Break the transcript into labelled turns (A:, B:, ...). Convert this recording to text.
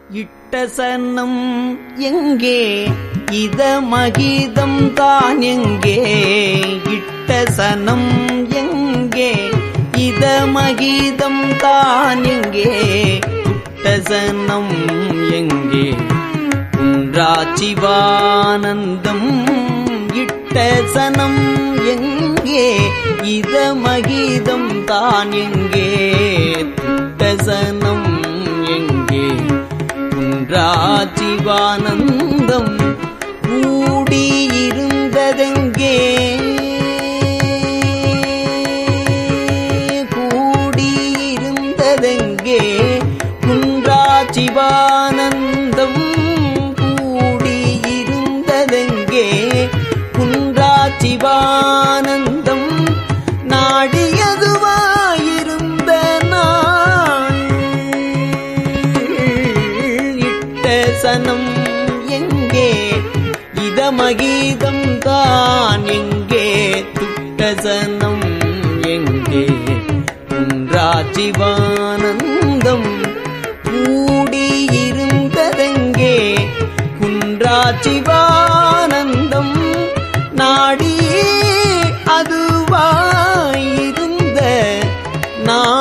A: இட்டசனம் எங்கே இதமகிதம் தான் எங்கே இட்டசனம் எங்கே இதமகிதம் தான் எங்கே இட்டசனம் எங்கே குன்றாச்சிவானந்தம் இட்டசனம் எங்கே இதமகிதம் தான் எங்கே துட்டசனம் எங்கே குன்றாச்சிவானந்தம் கூடியிருந்ததெங்கே கூடியிருந்ததெங்கே குன்றாச்சிவானந்தம் கூடியிருந்ததெங்கே குன்றாச்சிவானந்தம் நாடியதுவாயிருந்த நாள் இட்ட சனம் எங்கே இதமகீதம் தான் எங்கே துட்டசனம் எங்கே குன்றாச்சிவானந்தம் கூடியிருந்ததெங்கே குன்றாச்சிவானந்தம் நாடி அதுவாயிருந்த நாள்